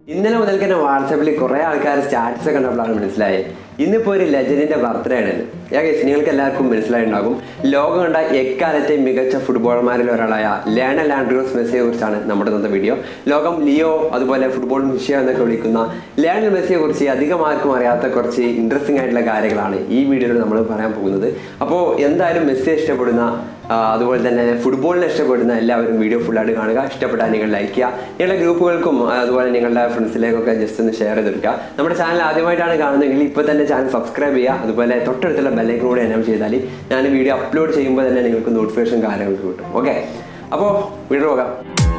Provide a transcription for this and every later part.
ഇന്നലെ മുതൽക്ക് തന്നെ വാട്സാപ്പിൽ കുറേ ആൾക്കാർ സ്റ്റാറ്റസ് ഒക്കെ കണ്ടപ്പോഴാണ് മനസ്സിലായത് ഇന്നിപ്പോൾ ഒരു ലെജൻഡിന്റെ ബർത്ത്ഡേ ആണ് ഞാൻ ഗൈസ് നിങ്ങൾക്ക് എല്ലാവർക്കും മനസ്സിലായിട്ടുണ്ടാകും ലോകം കണ്ട എക്കാലത്തെ മികച്ച ഫുട്ബോളർമാരിൽ ഒരാളായ ലേണൽ ആൻഡ്രൂസ് മെസ്സിയെ കുറിച്ചാണ് നമ്മുടെ ഇന്നത്തെ വീഡിയോ ലോകം ലിയോ അതുപോലെ ഫുട്ബോൾ മിഷ്യ എന്നൊക്കെ വിളിക്കുന്ന ലേണൽ മെസ്സിയെ കുറിച്ച് അധികം ആർക്കും അറിയാത്ത കുറച്ച് ഇൻട്രസ്റ്റിംഗ് ആയിട്ടുള്ള കാര്യങ്ങളാണ് ഈ വീഡിയോയിൽ നമ്മൾ പറയാൻ പോകുന്നത് അപ്പോൾ എന്തായാലും മെസ്സിയെ ഇഷ്ടപ്പെടുന്ന ആ, അതുപോലെ തന്നെ ഫുട്ബോളിനെ ഇഷ്ടപ്പെടുന്ന എല്ലാവരും വീഡിയോ ഫുള്ളായിട്ട് കാണുക ഇഷ്ടപ്പെട്ടാൽ നിങ്ങൾ ലൈക്ക് ചെയ്യുക നിങ്ങളുടെ ഗ്രൂപ്പുകൾക്കും ആ, അതുപോലെ നിങ്ങളുടെ ഫ്രണ്ട്സിലേക്കൊക്കെ ജസ്റ്റ് ഒന്ന് ഷെയർ ചെയ്തെടുക്കുക നമ്മുടെ ചാനൽ ആദ്യമായിട്ടാണ് കാണുന്നതെങ്കിൽ ഇപ്പോൾ തന്നെ ചാനൽ സബ്സ്ക്രൈബ് ചെയ്യുക അതുപോലെ തൊട്ടടുത്തുള്ള ബെല്ലൈക്കൻ കൂടി എനേബിൾ ചെയ്താൽ ഞാൻ വീഡിയോ അപ്ലോഡ് ചെയ്യുമ്പോൾ തന്നെ നിങ്ങൾക്ക് നോട്ടിഫിക്കേഷൻ കാര്യങ്ങൾക്ക് കിട്ടും ഓക്കെ അപ്പോൾ വീഡിയോ പോകാം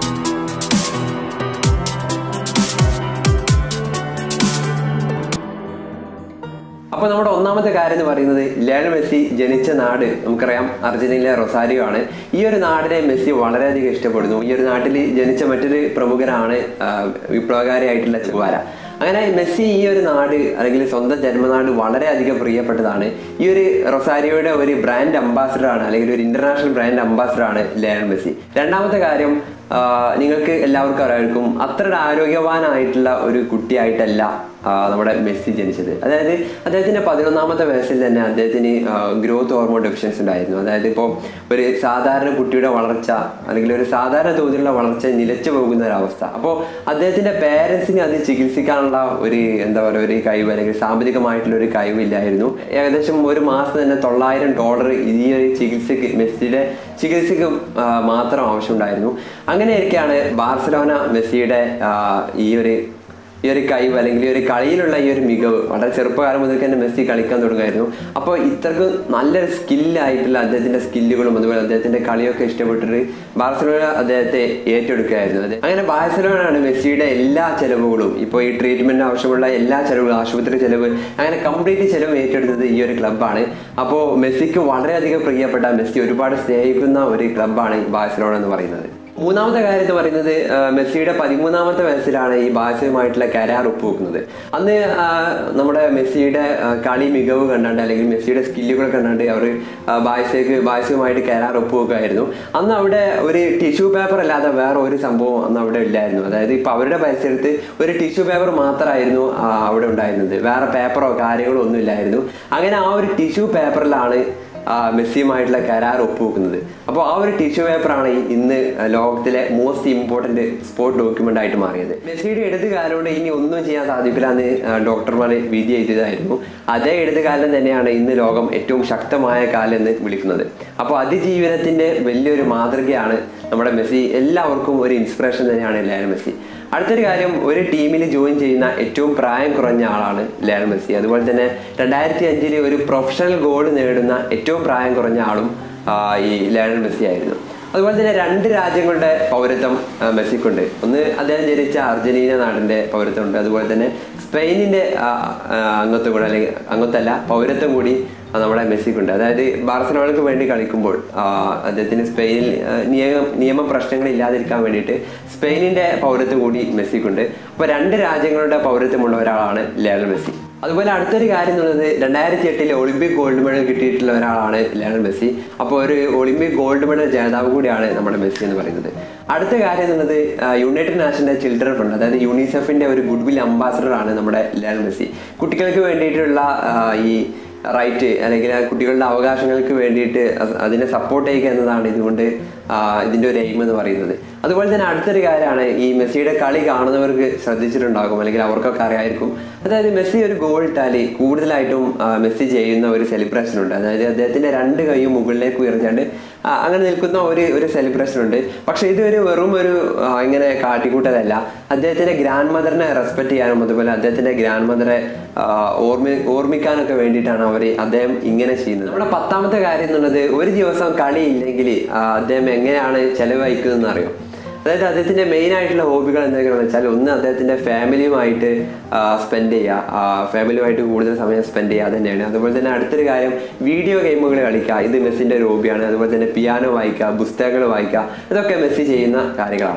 അപ്പോൾ നമ്മുടെ ഒന്നാമത്തെ കാര്യം എന്ന് പറയുന്നത് ലയണൽ മെസ്സി ജനിച്ച നാട് നമുക്കറിയാം അർജന്റീനയിലെ റൊസാരിയോ ആണ് ഈ ഒരു നാടിനെ മെസ്സി വളരെയധികം ഇഷ്ടപ്പെടുന്നു ഈ ഒരു നാട്ടിൽ ജനിച്ച മറ്റൊരു പ്രമുഖരാണ് ആ, വിപ്ലവകാരിയായിട്ടുള്ള ചെവാര അങ്ങനെ മെസ്സി ഈ ഒരു നാട് അല്ലെങ്കിൽ സ്വന്തം ജന്മനാട് വളരെയധികം പ്രിയപ്പെട്ടതാണ് ഈ ഒരു റൊസാരിയോയുടെ ഒരു ബ്രാൻഡ് അംബാസിഡർ ആണ് അല്ലെങ്കിൽ ഒരു ഇന്റർനാഷണൽ ബ്രാൻഡ് അംബാസിഡർ ആണ് ലയണൽ മെസ്സി രണ്ടാമത്തെ കാര്യം ആ, നിങ്ങൾക്ക് എല്ലാവർക്കും അറിയാമായിരിക്കും അത്ര ആരോഗ്യവാനായിട്ടുള്ള ഒരു കുട്ടിയായിട്ടല്ല ആ, നമ്മുടെ മെസ്സി ജനിച്ചത് അതായത് അദ്ദേഹത്തിന്റെ പതിനൊന്നാമത്തെ വയസ്സിൽ തന്നെ അദ്ദേഹത്തിന് ഗ്രോത്ത് ഹോർമോൺ ഡെഫിഷ്യൻസി ഉണ്ടായിരുന്നു അതായത് ഇപ്പോൾ ഒരു സാധാരണ കുട്ടിയുടെ വളർച്ച അല്ലെങ്കിൽ ഒരു സാധാരണ തോതിലുള്ള വളർച്ച നിലച്ചു പോകുന്ന ഒരു അവസ്ഥ അപ്പോൾ അദ്ദേഹത്തിന്റെ പേരൻസിന് അത് ചികിത്സിക്കാനുള്ള ഒരു എന്താ പറയുക ഒരു കഴിവ് അല്ലെങ്കിൽ സാമ്പത്തികമായിട്ടുള്ള ഒരു കഴിവില്ലായിരുന്നു ഏകദേശം ഒരു മാസം തന്നെ തൊള്ളായിരം ഡോളർ ഈ ഒരു ചികിത്സക്ക് മെസ്സിയുടെ ചികിത്സക്ക് ആ, മാത്രം ആവശ്യമുണ്ടായിരുന്നു അങ്ങനെയൊക്കെയാണ് ബാർസലോന മെസ്സിയുടെ ആ, ഈ ഒരു ഈ ഒരു കഴിവ് അല്ലെങ്കിൽ ഈ ഒരു കളിയിലുള്ള ഈ ഒരു മികവ് വളരെ ചെറുപ്പകാലം മുതൽ തന്നെ മെസ്സി കളിക്കാൻ തുടങ്ങുമായിരുന്നു അപ്പോൾ ഇത്രക്ക് നല്ലൊരു സ്കില്ലായിട്ടുള്ള അദ്ദേഹത്തിന്റെ സ്കില്ലുകളും അതുപോലെ അദ്ദേഹത്തിന്റെ കളിയൊക്കെ ഇഷ്ടപ്പെട്ടിട്ട് ബാർസലോണ അദ്ദേഹത്തെ ഏറ്റെടുക്കുകയായിരുന്നു അതെ അങ്ങനെ ബാർസലോണയാണ് മെസ്സിയുടെ എല്ലാ ചെലവുകളും ഇപ്പോൾ ഈ ട്രീറ്റ്മെന്റിന് ആവശ്യമുള്ള എല്ലാ ചെലവുകളും ആശുപത്രി ചെലവ് അങ്ങനെ കംപ്ലീറ്റ് ചെലവ് ഏറ്റെടുത്തത് ഈ ഒരു ക്ലബ്ബാണ് അപ്പോൾ മെസ്സിക്ക് വളരെയധികം പ്രിയപ്പെട്ട മെസ്സി ഒരുപാട് സ്നേഹിക്കുന്ന ഒരു ക്ലബ്ബാണ് ബാർസലോണ എന്ന് പറയുന്നത് മൂന്നാമത്തെ കാര്യം എന്ന് പറയുന്നത് ആ, മെസ്സിയുടെ പതിമൂന്നാമത്തെ വയസ്സിലാണ് ഈ ബാഴ്സയുമായിട്ടുള്ള കരാർ ഒപ്പുവെക്കുന്നത് അന്ന് ആ, നമ്മുടെ മെസ്സിയുടെ ആ, കളി മികവ് കണ്ടാണ്ട് അല്ലെങ്കിൽ മെസ്സിയുടെ സ്കില്ലുകൾ കണ്ടാണ്ട് അവർ ബാഴ്സയ്ക്ക് ബാഴ്സയുമായിട്ട് കരാർ ഒപ്പുവെക്കുമായിരുന്നു അന്ന് അവിടെ ഒരു ടിഷ്യൂ പേപ്പർ അല്ലാതെ വേറെ ഒരു സംഭവം അന്ന് അവിടെ ഇല്ലായിരുന്നു അതായത് ഇപ്പൊ അവരുടെ പരിസരത്ത് ഒരു ടിഷ്യൂ പേപ്പർ മാത്രമായിരുന്നു ആ, അവിടെ ഉണ്ടായിരുന്നത് വേറെ പേപ്പറോ കാര്യങ്ങളോ ഒന്നും ഇല്ലായിരുന്നു അങ്ങനെ ആ ഒരു ടിഷ്യൂ പേപ്പറിലാണ് ആ, മെസ്സിയുമായിട്ടുള്ള കരാർ ഒപ്പുവെക്കുന്നത് അപ്പോൾ ആ ഒരു ടിഷ്യൂ പേപ്പറാണ് ഈ ഇന്ന് ലോകത്തിലെ മോസ്റ്റ് ഇമ്പോർട്ടന്റ് സ്പോർട്ട് ഡോക്യുമെന്റ് ആയിട്ട് മാറിയത് മെസ്സിയുടെ ഇടത് കാലം കൊണ്ട് ഇനി ഒന്നും ചെയ്യാൻ സാധിക്കില്ല എന്ന് ആ, ഡോക്ടർമാർ വിധി എഴുതിയതായിരുന്നു അതേ ഇടത് കാലം തന്നെയാണ് ഇന്ന് ലോകം ഏറ്റവും ശക്തമായ കാലം എന്ന് വിളിക്കുന്നത് അപ്പോൾ അതിജീവനത്തിന്റെ വലിയൊരു മാതൃകയാണ് നമ്മുടെ മെസ്സി എല്ലാവർക്കും ഒരു ഇൻസ്പിറേഷൻ തന്നെയാണ് ലയണൽ മെസ്സി അടുത്തൊരു കാര്യം ഒരു ടീമിൽ ജോയിൻ ചെയ്യുന്ന ഏറ്റവും പ്രായം കുറഞ്ഞ ആളാണ് ലയണൽ മെസ്സി അതുപോലെ തന്നെ രണ്ടായിരത്തി അഞ്ചില് ഒരു പ്രൊഫഷണൽ ഗോൾ നേടുന്ന ഏറ്റവും പ്രായം കുറഞ്ഞ ആളും ആ, ഈ ലയണൽ മെസ്സി ആയിരുന്നു അതുപോലെ തന്നെ രണ്ട് രാജ്യങ്ങളുടെ പൗരത്വം ആ, മെസ്സിക്കുണ്ട് ഒന്ന് അദ്ദേഹം ജനിച്ച അർജന്റീന നാടിന്റെ പൗരത്വമുണ്ട് അതുപോലെ തന്നെ സ്പെയിനിന്റെ ആ, ആ, അംഗത്വം കൂടെ അല്ലെങ്കിൽ അംഗത്വമല്ല പൗരത്വം കൂടി ആ, നമ്മുടെ മെസ്സിക്കുണ്ട് അതായത് ബാർസലോണയ്ക്ക് വേണ്ടി കളിക്കുമ്പോൾ ആ, അദ്ദേഹത്തിന് സ്പെയിനിൽ ആ, നിയമ നിയമ പ്രശ്നങ്ങൾ ഇല്ലാതിരിക്കാൻ വേണ്ടിയിട്ട് സ്പെയിനിന്റെ പൗരത്വം കൂടി മെസ്സിക്കുണ്ട് അപ്പോൾ രണ്ട് രാജ്യങ്ങളുടെ പൗരത്വമുള്ള ഒരാളാണ് ലയണൽ മെസ്സി അതുപോലെ അടുത്തൊരു കാര്യം എന്നുള്ളത് രണ്ടായിരത്തി എട്ടിൽ ഒളിമ്പിക് ഗോൾഡ് മെഡൽ കിട്ടിയിട്ടുള്ള ഒരാളാണ് ലയണൽ മെസ്സി അപ്പോൾ ഒരു ഒളിമ്പിക് ഗോൾഡ് മെഡൽ ജേതാവ് കൂടിയാണ് നമ്മുടെ മെസ്സി എന്ന് പറയുന്നത് അടുത്ത കാര്യം എന്നുള്ളത് ആ, യുണൈറ്റഡ് നാഷന്റെ ചിൽഡ്രൻ ഫണ്ട് അതായത് യൂണിസെഫിന്റെ ഒരു ഗുഡ് വിൽ അംബാസഡർ ആണ് നമ്മുടെ ലയണൽ മെസ്സി കുട്ടികൾക്ക് വേണ്ടിയിട്ടുള്ള ആ, ഈ റൈറ്റ് അല്ലെങ്കിൽ ആ കുട്ടികളുടെ അവകാശങ്ങൾക്ക് വേണ്ടിയിട്ട് അത് അതിനെ സപ്പോർട്ട് ചെയ്യുക എന്നതാണ് ഇതുകൊണ്ട് ആ, ഇതിന്റെ ഒരു എയിം എന്ന് പറയുന്നത് അതുപോലെ തന്നെ അടുത്തൊരു കാര്യമാണ് ഈ മെസ്സിയുടെ കളി കാണുന്നവർക്ക് ശ്രദ്ധിച്ചിട്ടുണ്ടാകും അല്ലെങ്കിൽ അവർക്കൊക്കെ അറിയായിരിക്കും അതായത് മെസ്സി ഒരു ഗോൾ ഇട്ടാല് കൂടുതലായിട്ടും ആ, മെസ്സി ചെയ്യുന്ന ഒരു സെലിബ്രേഷൻ ഉണ്ട് അതായത് അദ്ദേഹത്തിന്റെ രണ്ട് കൈയും മുകളിലേക്ക് ഉയർത്തിയാണ്ട് ആ, അങ്ങനെ നിൽക്കുന്ന ഒരു ഒരു സെലിബ്രേഷൻ ഉണ്ട് പക്ഷെ ഇതൊരു വെറും ഒരു ആ, ഇങ്ങനെ കാട്ടിക്കൂട്ടലല്ല അദ്ദേഹത്തിന്റെ ഗ്രാൻഡ് മദറിനെ റെസ്പെക്ട് ചെയ്യാനും അതുപോലെ അദ്ദേഹത്തിന്റെ ഗ്രാൻഡ് മദറെ ഓർമ്മി ഓർമ്മിക്കാനൊക്കെ വേണ്ടിയിട്ടാണ് അവർ അദ്ദേഹം ഇങ്ങനെ ചെയ്യുന്നത് നമ്മുടെ പത്താമത്തെ കാര്യം എന്നുള്ളത് ഒരു ദിവസം കളി ഇല്ലെങ്കിൽ അദ്ദേഹം എങ്ങനെയാണ് ചെലവഴിക്കുന്നതെന്ന് അറിയാം അതായത് അദ്ദേഹത്തിന്റെ മെയിൻ ആയിട്ടുള്ള ഹോബികൾ എന്തൊക്കെയാണെന്ന് വെച്ചാൽ ഒന്ന് അദ്ദേഹത്തിന്റെ ഫാമിലിയുമായിട്ട് സ്പെൻഡ് ചെയ്യുക ഫാമിലിയുമായിട്ട് കൂടുതൽ സമയം സ്പെൻഡ് ചെയ്യുക അത് തന്നെയാണ് അതുപോലെ തന്നെ അടുത്തൊരു കാര്യം വീഡിയോ ഗെയിമുകൾ കളിക്കുക ഇത് മെസ്സിന്റെ ഒരു ഹോബിയാണ് അതുപോലെ തന്നെ പിയാനോ വായിക്കുക പുസ്തകങ്ങൾ വായിക്കുക ഇതൊക്കെ മെസ്സി ചെയ്യുന്ന കാര്യങ്ങളാണ്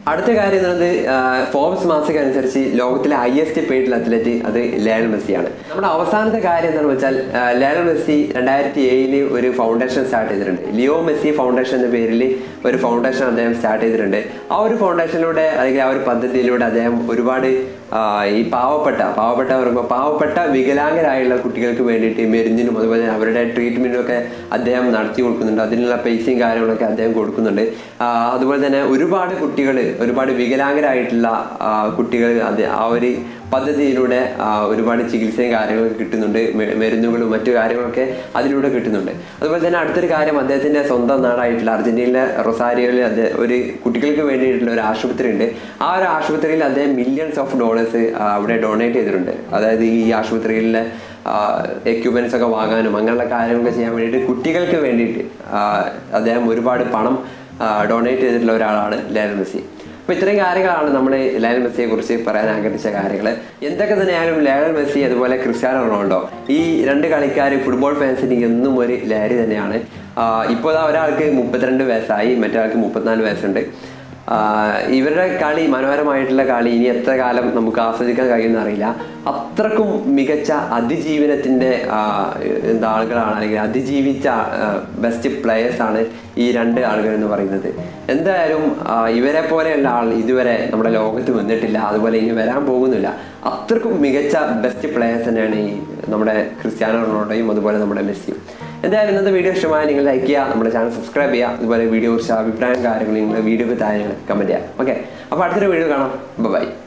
അടുത്ത കാര്യം എന്ന് പറയുന്നത് ഫോബ്സ് മാസിക അനുസരിച്ച് ലോകത്തിലെ ഹയസ്റ്റ് പെയ്ഡ് അത്ലറ്റ് അത് ലയണൽ മെസ്സിയാണ് നമ്മുടെ അവസാനത്തെ കാര്യം എന്താണെന്ന് വെച്ചാൽ ആ, ലയണൽ മെസ്സി രണ്ടായിരത്തി ഏഴില് ഒരു ഫൗണ്ടേഷൻ സ്റ്റാർട്ട് ചെയ്തിട്ടുണ്ട് ലിയോ മെസ്സി ഫൗണ്ടേഷൻ എന്ന പേരിൽ ഒരു ഫൗണ്ടേഷൻ അദ്ദേഹം സ്റ്റാർട്ട് ചെയ്തിട്ടുണ്ട് ആ ഒരു ഫൗണ്ടേഷനിലൂടെ അല്ലെങ്കിൽ ആ ഒരു പദ്ധതിയിലൂടെ അദ്ദേഹം ഒരുപാട് ആ, ഈ പാവപ്പെട്ട പാവപ്പെട്ട പറയുമ്പോൾ പാവപ്പെട്ട വികലാംഗരായുള്ള കുട്ടികൾക്ക് വേണ്ടിയിട്ട് മരുന്നിനും അതുപോലെ തന്നെ അവരുടെ ട്രീറ്റ്മെന്റും ഒക്കെ അദ്ദേഹം നടത്തി കൊടുക്കുന്നുണ്ട് അതിനുള്ള പൈസയും കാര്യങ്ങളൊക്കെ അദ്ദേഹം കൊടുക്കുന്നുണ്ട് ആ, അതുപോലെ തന്നെ ഒരുപാട് കുട്ടികൾ ഒരുപാട് വികലാംഗരായിട്ടുള്ള ആ, കുട്ടികൾ അത് ആ ഒരു പദ്ധതിയിലൂടെ ആ, ഒരുപാട് ചികിത്സയും കാര്യങ്ങളൊക്കെ കിട്ടുന്നുണ്ട് മെ- മരുന്നുകളും മറ്റു കാര്യങ്ങളൊക്കെ അതിലൂടെ കിട്ടുന്നുണ്ട് അതുപോലെ തന്നെ അടുത്തൊരു കാര്യം അദ്ദേഹത്തിന്റെ സ്വന്തം നാടായിട്ടുള്ള അർജന്റീനയിലെ റൊസാരിയോയിൽ അദ്ദേഹം ഒരു കുട്ടികൾക്ക് വേണ്ടിയിട്ടുള്ള ഒരു ആശുപത്രി ഉണ്ട് ആ ഒരു ആശുപത്രിയിൽ അദ്ദേഹം മില്യൺസ് ഓഫ് ഡോളേഴ്സ് അവിടെ ഡൊണേറ്റ് ചെയ്തിട്ടുണ്ട് അതായത് ഈ ആശുപത്രിയിലെ എക്യുപ്മെന്റ്സ് ഒക്കെ വാങ്ങാനും അങ്ങനെയുള്ള കാര്യങ്ങളൊക്കെ ചെയ്യാൻ വേണ്ടിയിട്ട് കുട്ടികൾക്ക് വേണ്ടിയിട്ട് ആ, അദ്ദേഹം ഒരുപാട് പണം ഡൊണേറ്റ് ചെയ്തിട്ടുള്ള ഒരാളാണ് ലയണൽ മെസ്സി അപ്പൊ ഇത്രയും കാര്യങ്ങളാണ് നമ്മൾ ലയണൽ മെസ്സിയെ കുറിച്ച് പറയാൻ ആഗ്രഹിച്ച കാര്യങ്ങൾ എന്തൊക്കെ തന്നെയായാലും ലയണൽ മെസ്സി അതുപോലെ ക്രിസ്ത്യാനോ റൊണാൾഡോ ഈ രണ്ട് കളിക്കാർ ഫുട്ബോൾ ഫാൻസിന് എന്നും ഒരു ലഹരി തന്നെയാണ് ഇപ്പോൾ ഒരാൾക്ക് മുപ്പത്തിരണ്ട് വയസ്സായി മറ്റൊരാൾക്ക് മുപ്പത്തിനാല് വയസ്സുണ്ട് ആ, ഇവരുടെ കളി മനോഹരമായിട്ടുള്ള കളി ഇനി എത്ര കാലം നമുക്ക് ആസ്വദിക്കാൻ കഴിയുമെന്ന് അറിയില്ല അത്രക്കും മികച്ച അതിജീവനത്തിന്റെ ആ, എന്താ ആളുകളാണ് അല്ലെങ്കിൽ അതിജീവിച്ച ബെസ്റ്റ് പ്ലെയേഴ്സ് ആണ് ഈ രണ്ട് ആളുകൾ എന്ന് പറയുന്നത് എന്തായാലും ആ, ഇവരെ പോലെയുള്ള ആൾ ഇതുവരെ നമ്മുടെ ലോകത്ത് വന്നിട്ടില്ല അതുപോലെ ഇനി വരാൻ പോകുന്നില്ല അത്രക്കും മികച്ച ബെസ്റ്റ് പ്ലെയേഴ്സ് തന്നെയാണ് ഈ നമ്മുടെ ക്രിസ്ത്യാനോ റൊണാൾഡോയും അതുപോലെ നമ്മുടെ മെസ്സിയും എന്തായാലും ഇന്നത്തെ വീഡിയോ ഇഷ്ടമായ നിങ്ങൾ ലൈക്ക് ചെയ്യുക നമ്മുടെ ചാനൽ സബ്സ്ക്രൈബ് ചെയ്യുക അതുപോലെ വീഡിയോ കുറിച്ച് അഭിപ്രായം കാര്യങ്ങൾ നിങ്ങൾ വീഡിയോക്ക് താഴെ കമൻറ്റ് ചെയ്യുക ഓക്കെ അപ്പോൾ അടുത്തൊരു വീഡിയോ കാണാം ബൈ